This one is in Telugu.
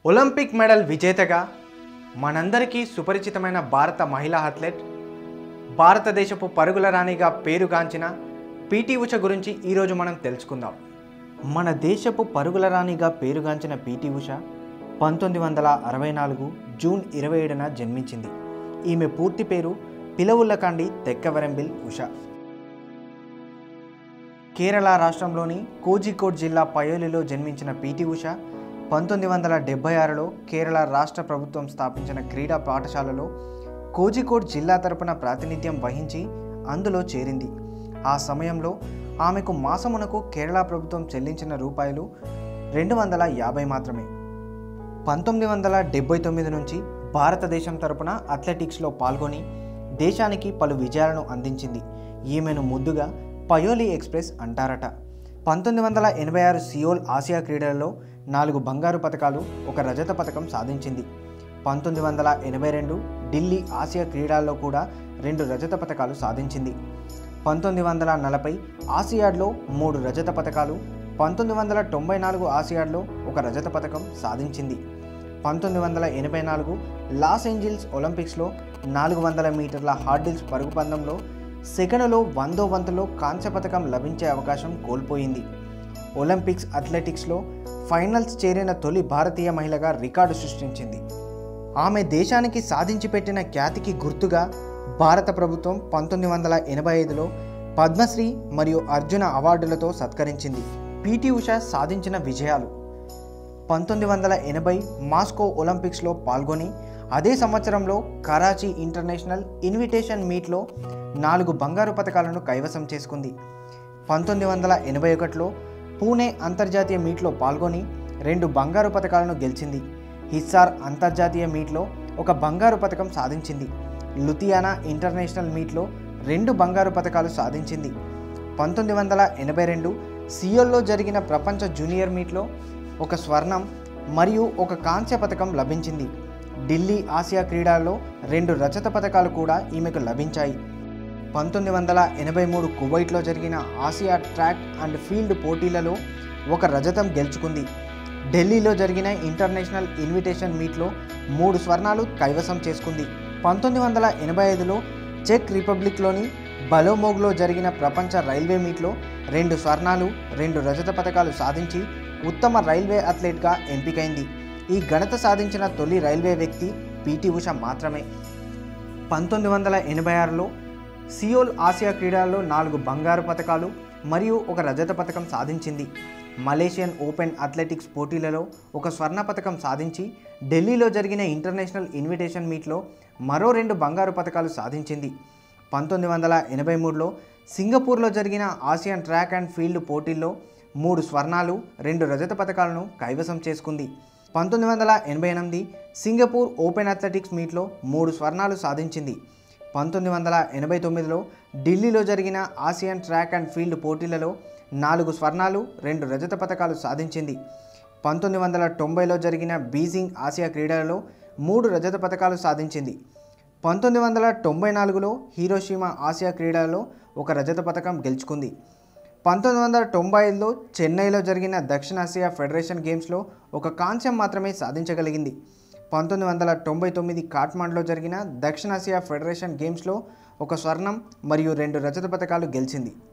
ఒలింపిక్ మెడల్ విజేతగా మనందరికీ సుపరిచితమైన భారత మహిళా అథ్లెట్ భారతదేశపు పరుగుల రాణిగా పేరుగాంచిన పీటీ ఉష గురించి ఈరోజు మనం తెలుసుకుందాం మన దేశపు పరుగుల రాణిగా పేరుగాంచిన పీటీ ఉష పంతొమ్మిది వందల అరవై నాలుగు జూన్ ఇరవై ఏడున జన్మించింది ఈమె పూర్తి పేరు పిలవుల్లకండి తెక్కవరంబిల్ ఉష కేరళ రాష్ట్రంలోని కోజికోడ్ జిల్లా పయోలిలో జన్మించిన పీటీ ఉష పంతొమ్మిది వందల డెబ్బై ఆరులో కేరళ రాష్ట్ర ప్రభుత్వం స్థాపించిన క్రీడా పాఠశాలలో కోజికోడ్ జిల్లా తరపున ప్రాతినిధ్యం వహించి అందులో చేరింది ఆ సమయంలో ఆమెకు మాసమునకు కేరళ ప్రభుత్వం చెల్లించిన రూపాయలు రెండు వందల యాభై మాత్రమే పంతొమ్మిది వందల డెబ్బై తొమ్మిది నుంచి భారతదేశం తరపున అథ్లెటిక్స్లో పాల్గొని దేశానికి పలు విజయాలను అందించింది ఈమెను ముద్దుగా పయోలి ఎక్స్ప్రెస్ అంటారట పంతొమ్మిది వందల ఎనభై ఆరు సియోల్ ఆసియా క్రీడలలో నాలుగు బంగారు పథకాలు ఒక రజత పథకం సాధించింది పంతొమ్మిది వందల ఎనభై రెండు ఢిల్లీ ఆసియా క్రీడల్లో కూడా రెండు రజత పథకాలు సాధించింది పంతొమ్మిది వందల నలభై ఆసియాడ్లో మూడు రజత పథకాలు పంతొమ్మిది వందల తొంభై నాలుగు ఆసియాడ్లో ఒక రజత పథకం సాధించింది పంతొమ్మిది వందల ఎనభై నాలుగు లాస్ ఏంజిల్స్ ఒలింపిక్స్లో నాలుగు వందల మీటర్ల హార్డిల్స్ పరుగు పందెంలో సెకండ్లో వందో వంతులో కాంస్య పథకం లభించే అవకాశం కోల్పోయింది ఒలింపిక్స్ అథ్లెటిక్స్లో ఫైనల్స్ చేరిన తొలి భారతీయ మహిళగా రికార్డు సృష్టించింది ఆమె దేశానికి సాధించి పెట్టిన ఖ్యాతికి గుర్తుగా భారత ప్రభుత్వం పంతొమ్మిది వందల ఎనభై ఐదులో పద్మశ్రీ మరియు అర్జున అవార్డులతో సత్కరించింది పిటి ఉష సాధించిన విజయాలు పంతొమ్మిది వందల ఎనభై మాస్కో ఒలింపిక్స్లో పాల్గొని అదే సంవత్సరంలో కరాచీ ఇంటర్నేషనల్ ఇన్విటేషన్ మీట్లో నాలుగు బంగారు పథకాలను కైవసం చేసుకుంది పంతొమ్మిది వందల ఎనభై ఒకటిలో పూణే అంతర్జాతీయ మీట్లో పాల్గొని రెండు బంగారు పథకాలను గెలిచింది హిస్సార్ అంతర్జాతీయ మీట్లో ఒక బంగారు పథకం సాధించింది లుథియానా ఇంటర్నేషనల్ మీట్లో రెండు బంగారు పథకాలు సాధించింది పంతొమ్మిది వందల ఎనభై రెండు సియోల్లో జరిగిన ప్రపంచ జూనియర్ మీట్లో ఒక స్వర్ణం మరియు ఒక కాంస్య పథకం లభించింది ఢిల్లీ ఆసియా క్రీడల్లో రెండు రజత పథకాలు కూడా ఈమెకు లభించాయి పంతొమ్మిది వందల ఎనభై మూడు కువైట్లో జరిగిన ఆసియా ట్రాక్ అండ్ ఫీల్డ్ పోటీలలో ఒక రజతం గెలుచుకుంది ఢిల్లీలో జరిగిన ఇంటర్నేషనల్ ఇన్విటేషన్ మీట్లో మూడు స్వర్ణాలు కైవసం చేసుకుంది పంతొమ్మిది వందల ఎనభై ఐదులో చెక్ రిపబ్లిక్లోని బలోమోగ్లో జరిగిన ప్రపంచ రైల్వే మీట్లో రెండు స్వర్ణాలు రెండు రజత పథకాలు సాధించి ఉత్తమ రైల్వే అథ్లెట్గా ఎంపికైంది ఈ ఘనత సాధించిన తొలి రైల్వే వ్యక్తి పిటి ఉష మాత్రమే పంతొమ్మిది వందల ఎనభై ఆరులో సియోల్ ఆసియా క్రీడల్లో నాలుగు బంగారు పథకాలు మరియు ఒక రజత పథకం సాధించింది మలేషియన్ ఓపెన్ అథ్లెటిక్స్ పోటీలలో ఒక స్వర్ణ పథకం సాధించి ఢిల్లీలో జరిగిన ఇంటర్నేషనల్ ఇన్విటేషన్ మీట్లో మరో రెండు బంగారు పథకాలు సాధించింది పంతొమ్మిది వందల ఎనభై మూడులో సింగపూర్లో జరిగిన ఆసియన్ ట్రాక్ అండ్ ఫీల్డ్ పోటీల్లో మూడు స్వర్ణాలు రెండు రజత పథకాలను కైవసం చేసుకుంది పంతొమ్మిది వందల ఎనభై ఎనిమిది సింగపూర్ ఓపెన్ అథ్లెటిక్స్ మీట్లో మూడు స్వర్ణాలు సాధించింది పంతొమ్మిది వందల ఎనభై తొమ్మిదిలో ఢిల్లీలో జరిగిన ఆసియన్ ట్రాక్ అండ్ ఫీల్డ్ పోటీలలో నాలుగు స్వర్ణాలు రెండు రజత పథకాలు సాధించింది పంతొమ్మిది వందల తొంభైలో జరిగిన బీజింగ్ ఆసియా క్రీడలలో మూడు రజత పథకాలు సాధించింది పంతొమ్మిది వందల తొంభై నాలుగులో హీరోషిమా ఆసియా క్రీడలలో ఒక రజత పథకం గెలుచుకుంది పంతొమ్మిది వందల తొంభై ఐదులో చెన్నైలో జరిగిన దక్షిణాసియా ఫెడరేషన్ గేమ్స్లో ఒక కాంస్యం మాత్రమే సాధించగలిగింది పంతొమ్మిది వందల తొంభై తొమ్మిది కాట్మాండ్లో జరిగిన దక్షిణాసియా ఫెడరేషన్ గేమ్స్లో ఒక స్వర్ణం మరియు రెండు రజత పథకాలు గెలిచింది